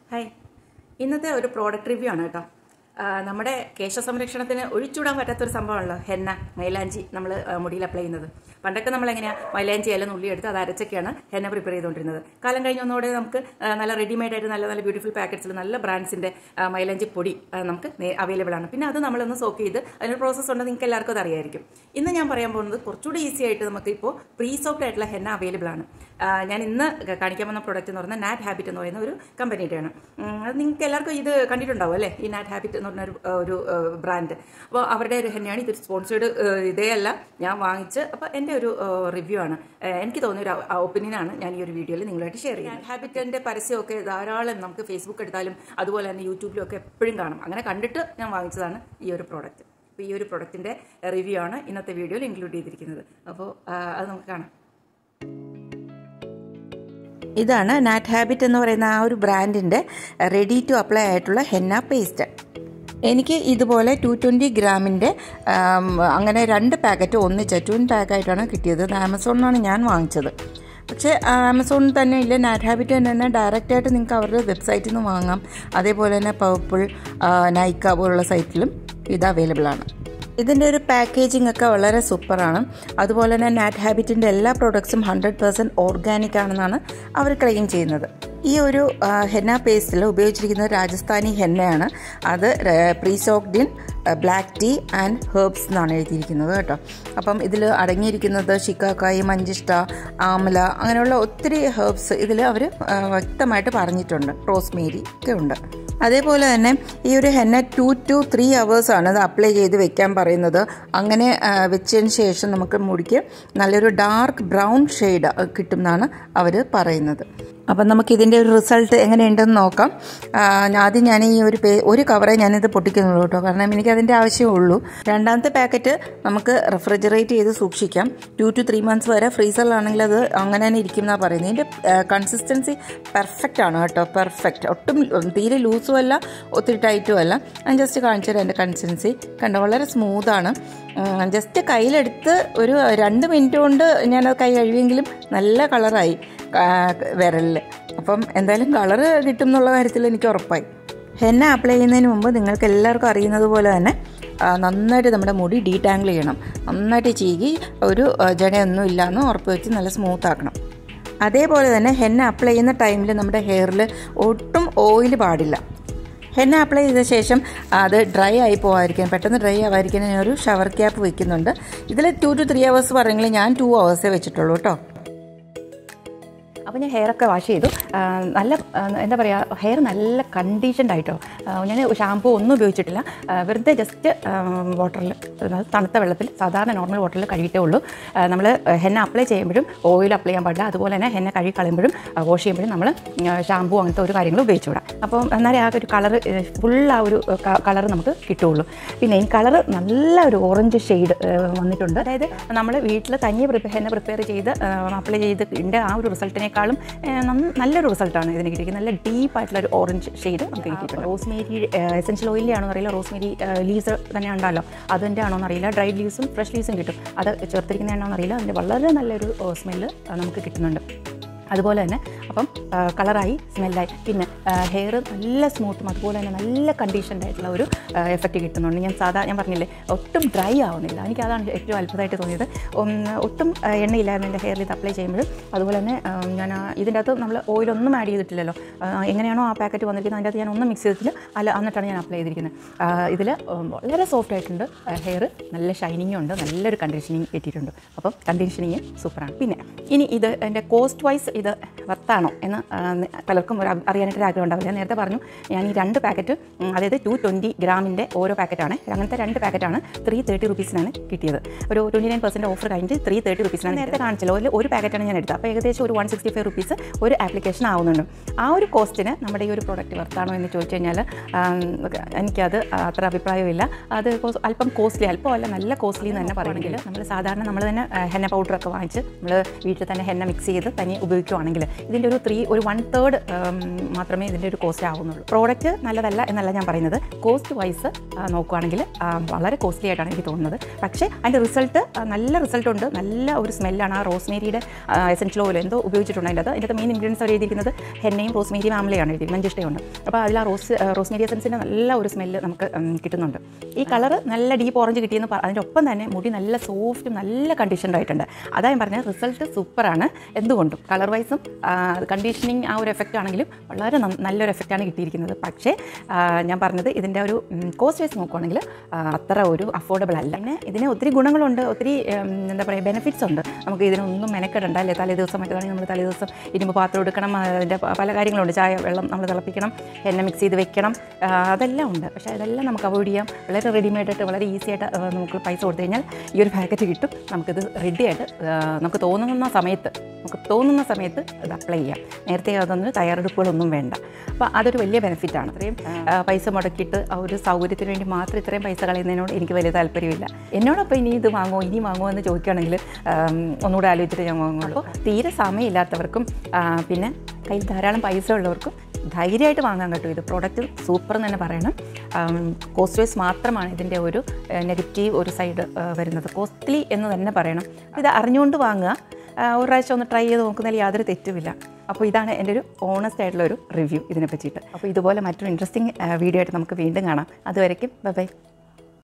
hi ഇന്നത്തെ ഒരു product review ആണ് കേട്ടോ ആ, നമ്മുടെ കേശ സംരക്ഷണത്തിന് ഒഴിച്ചുവിടാൻ പറ്റാത്തൊരു സംഭവമാണല്ലോ ഹെന്ന മൈലാഞ്ചി നമ്മൾ മുടിയിൽ അപ്ലൈ ചെയ്യുന്നത് പണ്ടൊക്കെ നമ്മൾ എങ്ങനെയാണ് മൈലാഞ്ചി എല്ലാം ഉള്ളി എടുത്ത് അത് അരച്ചൊക്കെയാണ് ഹെന്ന പ്രിപ്പയർ ചെയ്തുകൊണ്ടിരുന്നത് കാലം കഴിഞ്ഞ ഒന്നോടെ നമുക്ക് ആ, നല്ല റെഡിമെയ്ഡ് ആയിട്ട് നല്ല നല്ല ബ്യൂട്ടിഫുൾ പാക്കറ്റ്സിൽ നല്ല ബ്രാൻഡ്സിന്റെ മൈലാഞ്ചി പൊടി ആ, നമുക്ക് അവൈലബിൾ ആണ് പിന്നെ അത് നമ്മളൊന്ന് സോക്ക് ചെയ്ത് അതിനൊരു പ്രോസസ്സ് ഉണ്ട് നിങ്ങൾക്ക് എല്ലാവർക്കും അത് അറിയായിരിക്കും ഇന്ന് ഞാൻ പറയാൻ പോകുന്നത് കുറച്ചുകൂടി ഈസി ആയിട്ട് നമുക്ക് ഇപ്പോൾ പ്രീ സോക്ഡ് ആയിട്ടുള്ള ഹെന്ന അവൈലബിൾ ആണ് ആ, ഞാൻ ഇന്ന് കാണിക്കാൻ വന്ന പ്രോഡക്റ്റ് എന്ന് പറയുന്നത് നാറ്റ് ഹാബിറ്റ് എന്ന് പറയുന്ന ഒരു കമ്പനിയുടെയാണ് ഉം, അത് നിങ്ങൾക്ക് എല്ലാവർക്കും ഇത് കണ്ടിട്ടുണ്ടാവും അല്ലേ ഈ നാറ്റ് ഹാബിറ്റ് എന്ന് പറഞ്ഞ ഒരു ഒരു ബ്രാൻഡ് അപ്പോൾ അവരുടെ ഒരു ഹെന്നയാണ് ഇത് സ്പോൺസേഡ് ഇതേ അല്ല ഞാൻ വാങ്ങിച്ച് അപ്പോൾ എൻ്റെ ഒരു റിവ്യൂ ആണ് ഏഹ്, എനിക്ക് തോന്നിയ ഒരു ഒപ്പീനിയനാണ് ഞാൻ ഈ ഒരു വീഡിയോയിൽ നിങ്ങളായിട്ട് ഷെയർ ചെയ്യുന്നത് ഹാബിറ്റിൻ്റെ പരസ്യമൊക്കെ ധാരാളം നമുക്ക് ഫേസ്ബുക്ക് എടുത്താലും അതുപോലെ തന്നെ യൂട്യൂബിലും ഒക്കെ എപ്പോഴും കാണും അങ്ങനെ കണ്ടിട്ട് ഞാൻ വാങ്ങിച്ചതാണ് ഈ ഒരു പ്രോഡക്റ്റ് അപ്പോൾ ഈ ഒരു പ്രൊഡക്റ്റിൻ്റെ റിവ്യൂ ആണ് ഇന്നത്തെ വീഡിയോയിൽ ഇൻക്ലൂഡ് ചെയ്തിരിക്കുന്നത് അപ്പോൾ ആ, അത് നമുക്ക് കാണാം ഇതാണ് നാറ്റ് ഹാബിറ്റ് എന്ന് പറയുന്ന ആ ഒരു ബ്രാൻഡിൻ്റെ റെഡി ടു അപ്ലൈ ആയിട്ടുള്ള ഹെന്ന പേസ്റ്റ് എനിക്ക് ഇതുപോലെ ടു ട്വൻറ്റി ഗ്രാമിൻ്റെ അങ്ങനെ രണ്ട് പാക്കറ്റ് ഒന്നിച്ച് ട്വിൻ പാക്കായിട്ടാണ് കിട്ടിയത് ഇത് ആമസോണിനാണ് ഞാൻ വാങ്ങിച്ചത് പക്ഷേ ആമസോണിൽ തന്നെ ഇല്ല നാറ്റ് ഹാബിറ്റ് തന്നെ ഡയറക്റ്റായിട്ട് നിങ്ങൾക്ക് അവരുടെ വെബ്സൈറ്റിൽ നിന്ന് വാങ്ങാം അതേപോലെ തന്നെ പർപ്പിൾ നൈക്ക പോലുള്ള സൈറ്റിലും ഇത് അവൈലബിൾ ആണ് ഇതിൻ്റെ ഒരു പാക്കേജിംഗ് ഒക്കെ വളരെ സൂപ്പറാണ് അതുപോലെ തന്നെ നാറ്റ് ഹാബിറ്റിൻ്റെ എല്ലാ പ്രോഡക്ട്സും ഹൺഡ്രഡ് പെർസെൻറ്റ് ഓർഗാനിക് ആണെന്നാണ് അവർ ക്ലെയിം ചെയ്യുന്നത് ഈ ഒരു ആ, ഹെന്ന പേസ്റ്റിൽ ഉപയോഗിച്ചിരിക്കുന്നത് രാജസ്ഥാനി ഹെന്നയാണ് അത് pre soaked in black tea and herbs എന്നാണ് എഴുതിയിരിക്കുന്നത് കേട്ടോ അപ്പം ഇതിൽ അടങ്ങിയിരിക്കുന്നത് ഷിക്കാക്കായി മഞ്ചിഷ്ട ആമല അങ്ങനെയുള്ള ഒത്തിരി ഹെർബ്സ് ഇതിൽ അവർ വ്യക്തമായിട്ട് പറഞ്ഞിട്ടുണ്ട് റോസ്മേരി ഒക്കെ ഉണ്ട് അതേപോലെ തന്നെ ഈ ഒരു ഹെന്ന ടു ടു ത്രീ ആണ് അത് അപ്ലൈ ചെയ്ത് വെക്കാൻ പറയുന്നത് അങ്ങനെ ആ, വെച്ചതിന് ശേഷം നമുക്ക് മുടിക്ക് നല്ലൊരു ഡാർക്ക് ബ്രൗൺ ഷെയ്ഡ് കിട്ടുമെന്നാണ് അവർ പറയുന്നത് അപ്പം നമുക്ക് ഇതിൻ്റെ ഒരു റിസൾട്ട് എങ്ങനെയുണ്ടെന്ന് നോക്കാം ആ, ആദ്യം ഞാൻ ഈ ഒരു പേ ഒരു കവറേ ഞാനിത് പൊട്ടിക്കുന്നുള്ളൂ കേട്ടോ കാരണം എനിക്ക് അതിൻ്റെ ആവശ്യമേ രണ്ടാമത്തെ പാക്കറ്റ് നമുക്ക് റെഫ്രിജറേറ്റ് ചെയ്ത് സൂക്ഷിക്കാം ടു ടു ത്രീ മന്ത്സ് വരെ ഫ്രീസറിലാണെങ്കിൽ അത് അങ്ങനെ തന്നെ ഇരിക്കും എന്നാണ് പറയുന്നത് ഇതിൻ്റെ കൺസിസ്റ്റൻസി പെർഫെക്റ്റ് ആണ് കേട്ടോ പെർഫെക്റ്റ് ഒട്ടും തീരെ ലൂസും അല്ല ഒത്തിരി ടൈറ്റും അല്ല ഞാൻ ജസ്റ്റ് കാണിച്ചു തരാം എൻ്റെ കൺസിസ്റ്റൻസി കണ്ടോ വളരെ സ്മൂത്താണ് ജസ്റ്റ് കയ്യിലെടുത്ത് ഒരു രണ്ട് മിനിറ്റ് കൊണ്ട് ഞാനത് കൈ കഴുകിയെങ്കിലും നല്ല കളറായി വിരലിൽ അപ്പം എന്തായാലും കളറ് കിട്ടും എന്നുള്ള കാര്യത്തിൽ എനിക്ക് ഉറപ്പായി ഹെന്ന അപ്ലൈ ചെയ്യുന്നതിന് മുമ്പ് നിങ്ങൾക്ക് എല്ലാവർക്കും അറിയുന്നത് പോലെ തന്നെ ആ, നന്നായിട്ട് നമ്മുടെ മുടി ഡീടാങ്കിൾ ചെയ്യണം നന്നായിട്ട് ചീകി ഒരു ആ, ജടയൊന്നും ഇല്ലയെന്ന് ഉറപ്പ് വെച്ച് നല്ല സ്മൂത്ത് ആക്കണം അതേപോലെ തന്നെ ഹെന്ന അപ്ലൈ ചെയ്യുന്ന ടൈമിൽ നമ്മുടെ ഹെയറിൽ ഒട്ടും ഓയിൽ പാടില്ല ഹെന്ന അപ്ലൈ ചെയ്ത ശേഷം അത് ഡ്രൈ ആയി പോകാതിരിക്കാൻ പെട്ടെന്ന് ഡ്രൈ ആവാതിരിക്കാൻ ഞാൻ ഒരു ഷവർ ക്യാപ്പ് വെക്കുന്നുണ്ട് ഇതിൽ ടു ടു ത്രീ അവേഴ്സ് പറയുമെങ്കിൽ ഞാൻ ടു അവേഴ്സേ വെച്ചിട്ടുള്ളൂ കേട്ടോ അപ്പോൾ ഞാൻ ഹെയറൊക്കെ വാഷ് ചെയ്തു ആ, നല്ല ആ, എന്താ പറയുക ഹെയർ നല്ല കണ്ടീഷൻഡ് ആയിട്ടോ ആ, ഞാൻ ഷാമ്പൂ ഒന്നും ഉപയോഗിച്ചിട്ടില്ല ആ, വെറുതെ ജസ്റ്റ് വാട്ടറിൽ തണുത്ത വെള്ളത്തിൽ സാധാരണ നോർമൽ വാട്ടറിൽ കഴുകിയിട്ടേ ഉള്ളൂ നമ്മൾ ഹെന്ന അപ്ലൈ ചെയ്യുമ്പോഴും ഓയിൽ അപ്ലൈ ചെയ്യാൻ പാടില്ല അതുപോലെ തന്നെ ഹെന്ന കഴുകി കളയുമ്പോഴും വാഷ് ചെയ്യുമ്പോഴും നമ്മൾ ഷാമ്പൂ അങ്ങനത്തെ ഒരു കാര്യങ്ങളും ഉപയോഗിച്ചുകൂടാ അപ്പം എന്നാലേ ആ ഒരു കളർ ഫുൾ ആ ഒരു കളർ നമുക്ക് കിട്ടുള്ളൂ പിന്നെ ഈ കളർ നല്ല ഒരു ഓറഞ്ച് ഷെയ്ഡ് വന്നിട്ടുണ്ട് അതായത് നമ്മൾ വീട്ടിൽ തനിയെ പ്രിപ്പയർ ഹെന്ന പ്രിപ്പയർ ചെയ്ത് അപ്ലൈ ചെയ്തതിൻ്റെ ആ ഒരു റിസൾട്ടിനേക്കാളും ഏഹ്, നന്ന- നല്ലൊരു റിസൾട്ടാണ് ഇതിന് കിട്ടിയിരിക്കുന്നത് നല്ല ഡീപ്പ് ആയിട്ടുള്ള ഒരു ഓറഞ്ച് ഷെയ്ഡ് നമുക്ക് കിട്ടിയിട്ടുണ്ട് റോസ്മേരി എസെൻഷ്യൽ ഓയിലിൻ്റെ ആണോ അറിയില്ല റോസ്മേരി ലീവ്സ് തന്നെ ഉണ്ടല്ലോ അതിൻ്റെ ആണോ എന്നറിയില്ല ഡ്രൈഡ് ലീവ്സും ഫ്രഷ് ലീവ്സും കിട്ടും അത് ചേർത്തിരിക്കുന്നതാണോ എന്നറിയില്ല അതിൻ്റെ വളരെ നല്ലൊരു സ്മെല്ല് നമുക്ക് കിട്ടുന്നുണ്ട് അതുപോലെ തന്നെ അപ്പം കളറായി സ്മെല്ലായി പിന്നെ ഹെയർ നല്ല സ്മൂത്തും അതുപോലെ തന്നെ നല്ല കണ്ടീഷൻഡ് ആയിട്ടുള്ള ഒരു എഫക്റ്റ് കിട്ടുന്നുണ്ട് ഞാൻ സാധാ ഞാൻ പറഞ്ഞില്ലേ ഒട്ടും ഡ്രൈ ആവുന്നില്ല എനിക്ക് അതാണ് ഏറ്റവും അത്ഭുതമായിട്ട് തോന്നിയത് ഉം, ഒട്ടും ആ, എണ്ണയില്ലായിരുന്നു എൻ്റെ ഹെയറിൽ ഇത് അപ്ലൈ ചെയ്യുമ്പോഴും അതുപോലെ തന്നെ ആ, ഞാൻ ആ, ഇതിൻ്റെ അകത്ത് നമ്മൾ ഓയിലൊന്നും ആഡ് ചെയ്തിട്ടില്ലല്ലോ ആ, എങ്ങനെയാണോ ആ പാക്കറ്റ് വന്നിരിക്കുന്നത് അതിൻ്റെ അകത്ത് ഞാൻ ഒന്നും മിക്സ് ചെയ്തിട്ടില്ല അല്ല എന്നിട്ടാണ് ഞാൻ അപ്ലൈ ചെയ്തിരിക്കുന്നത് ഇതിൽ വളരെ സോഫ്റ്റ് ആയിട്ടുണ്ട് ഹെയർ നല്ല ഷൈനിങ്ങും ഉണ്ട് നല്ലൊരു കണ്ടീഷനിങ് കിട്ടിയിട്ടുണ്ട് അപ്പം കണ്ടീഷനിങ് സൂപ്പറാണ് പിന്നെ ഇനി ഇത് എൻ്റെ കോസ്റ്റ് വൈസ് ഇത് വർത്താണോ എന്ന് ആ, നി- പലർക്കും ഒരു അ- അറിയാനായിട്ടൊരു ആഗ്രഹം ഉണ്ടാവില്ല ഞാൻ നേരത്തെ പറഞ്ഞു ഞാൻ ഈ രണ്ട് പാക്കറ്റ് ഉം, അതായത് ടു ട്വൻറ്റി ഗ്രാമിൻ്റെ ഓരോ പാക്കറ്റാണ് അങ്ങനത്തെ രണ്ട് പാക്കറ്റാണ് ത്രീ തേർട്ടി റുപ്പീസിനാണ് കിട്ടിയത് ഒരു ട്വൻറ്റി നയൻ പെർസെൻറ്റ് ഓഫർ കഴിഞ്ഞിട്ട് ത്രീ തേർട്ടി റുപ്പീസിനാണ് നേരത്തെ കാണിച്ചല്ലോ ഒരു ഒരു പാക്കറ്റാണ് ഞാൻ എടുത്തത് അപ്പോൾ ഏകദേശം ഒരു വൺ സിക്സ്റ്റി ഫൈവ് റുപ്പീസ് ഒരു ആപ്ലിക്കേഷൻ ആവുന്നുണ്ട് ആ ഒരു കോസ്റ്റിന് നമ്മുടെ ഈ ഒരു പ്രോഡക്റ്റ് വർത്താണോ എന്ന് ചോദിച്ചു കഴിഞ്ഞാൽ ആം, എനിക്കത് അത്ര അഭിപ്രായമില്ല അത് കോസ്- അല്പം കോസ്റ്റ്ലി അല്പം അല്ല നല്ല കോസ്റ്റ്ലി എന്ന് തന്നെ പറയുമെങ്കിൽ നമ്മൾ സാധാരണ നമ്മൾ തന്നെ ആ, ഹെന്ന പൗഡറൊക്കെ വാങ്ങിച്ച് നമ്മൾ വീട്ടിൽ തന്നെ ഹെന്ന മിക്സ് ചെയ്ത് തനി ഉപയോഗിക്കുന്ന നോക്കുകയാണെങ്കിൽ ഇതിൻ്റെ ഒരു ത്രീ ഒരു വൺ തേർഡ് മാത്രമേ ഇതിൻ്റെ ഒരു കോസ്റ്റ് ആവുന്നുള്ളൂ പ്രോഡക്റ്റ് നല്ലതല്ല എന്നല്ല ഞാൻ പറയുന്നത് കോസ്റ്റ് വൈസ് നോക്കുകയാണെങ്കിൽ ആ, വളരെ കോസ്റ്റ്ലി ആയിട്ടാണ് എനിക്ക് തോന്നുന്നത് പക്ഷേ അതിൻ്റെ റിസൾട്ട് നല്ല റിസൾട്ട് ഉണ്ട് നല്ല ഒരു സ്മെല്ലാണ് ആ റോസ്മേരിയുടെ എസെൻഷ്യൽ ഓയിൽ എന്തോ ഉപയോഗിച്ചിട്ടുണ്ട് അതിൻ്റെ അത് അതിൻ്റെ മെയിൻ ഇൻഗ്രീഡിയൻസ് അവർ എഴുതിയിരിക്കുന്നത് ഹെന്നയും റോസ്മേരി ആംലയാണ് എഴുതി മഞ്ചിഷ്ടയുണ്ട് അപ്പോൾ അതിൽ ആ റോസ് റോസ്മേരി എസൻസിൻ്റെ നല്ല ഒരു സ്മെല്ല് നമുക്ക് ഉം, കിട്ടുന്നുണ്ട് ഈ കളർ നല്ല ഡീപ്പ് ഓറഞ്ച് കിട്ടിയെന്ന് പറ അതിൻ്റെ ഒപ്പം തന്നെ മുടി നല്ല സോഫ്റ്റും നല്ല കണ്ടീഷൻഡ് ആയിട്ടുണ്ട് അതാ ഞാൻ പറഞ്ഞത് റിസൾട്ട് സൂപ്പറാണ് എന്തുകൊണ്ടും കളർ വൈസും കണ്ടീഷനിങ് ആ ഒരു എഫക്റ്റ് ആണെങ്കിലും വളരെ നന്ന- നല്ലൊരു എഫക്റ്റാണ് കിട്ടിയിരിക്കുന്നത് പക്ഷേ ആ, ഞാൻ പറഞ്ഞത് ഇതിൻ്റെ ഒരു കോസ്റ്റ് വൈസ് നോക്കുവാണെങ്കിൽ ആ, അത്ര ഒരു അഫോർഡബിൾ അല്ല പിന്നെ ഇതിന് ഒത്തിരി ഗുണങ്ങളുണ്ട് ഒത്തിരി ഉം, എന്താ പറയുക ബെനിഫിറ്റ്സ് ഉണ്ട് നമുക്ക് ഇതിനൊന്നും മെനക്കെടണ്ട അല്ലേ തലേ ദിവസം മറ്റേതാണെങ്കിൽ നമ്മൾ തലേ ദിവസം ഇരുമ്പ് പാത്രം എടുക്കണം അതിൻ്റെ പ- പല കാര്യങ്ങളുണ്ട് ചായ വെള്ളം നമ്മൾ തിളപ്പിക്കണം എണ്ണ മിക്സ് ചെയ്ത് വെക്കണം ആ, അതെല്ലാം ഉണ്ട് പക്ഷേ അതെല്ലാം നമുക്ക് അവോയ്ഡ് ചെയ്യാം വളരെ റെഡിമെയ്ഡ് ആയിട്ട് വളരെ ഈസി ആയിട്ട് ആ, നമുക്ക് പൈസ കൊടുത്തു കഴിഞ്ഞാൽ ഈ ഒരു പാക്കറ്റ് കിട്ടും നമുക്കിത് റെഡി ആയിട്ട് ആ, നമുക്ക് തോന്നുന്ന സമയത്ത് നമുക്ക് തോന്നുന്ന സമയത്ത് ഇത് അപ്ലൈ ചെയ്യാം നേരത്തെ അതൊന്നും തയ്യാറെടുപ്പുകളൊന്നും വേണ്ട അപ്പോൾ അതൊരു വലിയ ബെനിഫിറ്റാണ് ഇത്രയും ആ, പൈസ മുടക്കിയിട്ട് ആ ഒരു സൗകര്യത്തിന് വേണ്ടി മാത്രം ഇത്രയും പൈസ കളയുന്നതിനോട് എനിക്ക് വലിയ താല്പര്യമില്ല എന്നോടൊപ്പം ഇനി ഇത് വാങ്ങുമോ ഇനി വാങ്ങുമോ എന്ന് ചോദിക്കുകയാണെങ്കിൽ ആം, ഒന്നുകൂടെ ആലോചിച്ചിട്ട് ഞാൻ വാങ്ങുള്ളൂ അപ്പോൾ തീരെ സമയമില്ലാത്തവർക്കും ആ, പിന്നെ കയ്യിൽ ധാരാളം പൈസ ഉള്ളവർക്കും ധൈര്യമായിട്ട് വാങ്ങാൻ കിട്ടും ഇത് പ്രോഡക്റ്റ് സൂപ്പർ എന്ന് തന്നെ പറയണം കോസ്റ്റ് വൈസ് മാത്രമാണ് ഇതിൻ്റെ ഒരു നെഗറ്റീവ് ഒരു സൈഡ് വരുന്നത് കോസ്റ്റ്ലി എന്ന് തന്നെ പറയണം ഇത് അറിഞ്ഞുകൊണ്ട് വാങ്ങുക ആ, ഒരു പ്രാവശ്യം ഒന്ന് ട്രൈ ചെയ്ത് നോക്കുന്നതിൽ യാതൊരു തെറ്റുമില്ല അപ്പോൾ ഇതാണ് എൻ്റെ ഒരു ഓണസ്റ്റ് ആയിട്ടുള്ള ഒരു റിവ്യൂ ഇതിനെ പറ്റിയിട്ട് അപ്പോൾ ഇതുപോലെ മറ്റൊരു ഇൻട്രസ്റ്റിംഗ് വീഡിയോ ആയിട്ട് നമുക്ക് വീണ്ടും കാണാം അതുവരയ്ക്കും ബൈ ബൈ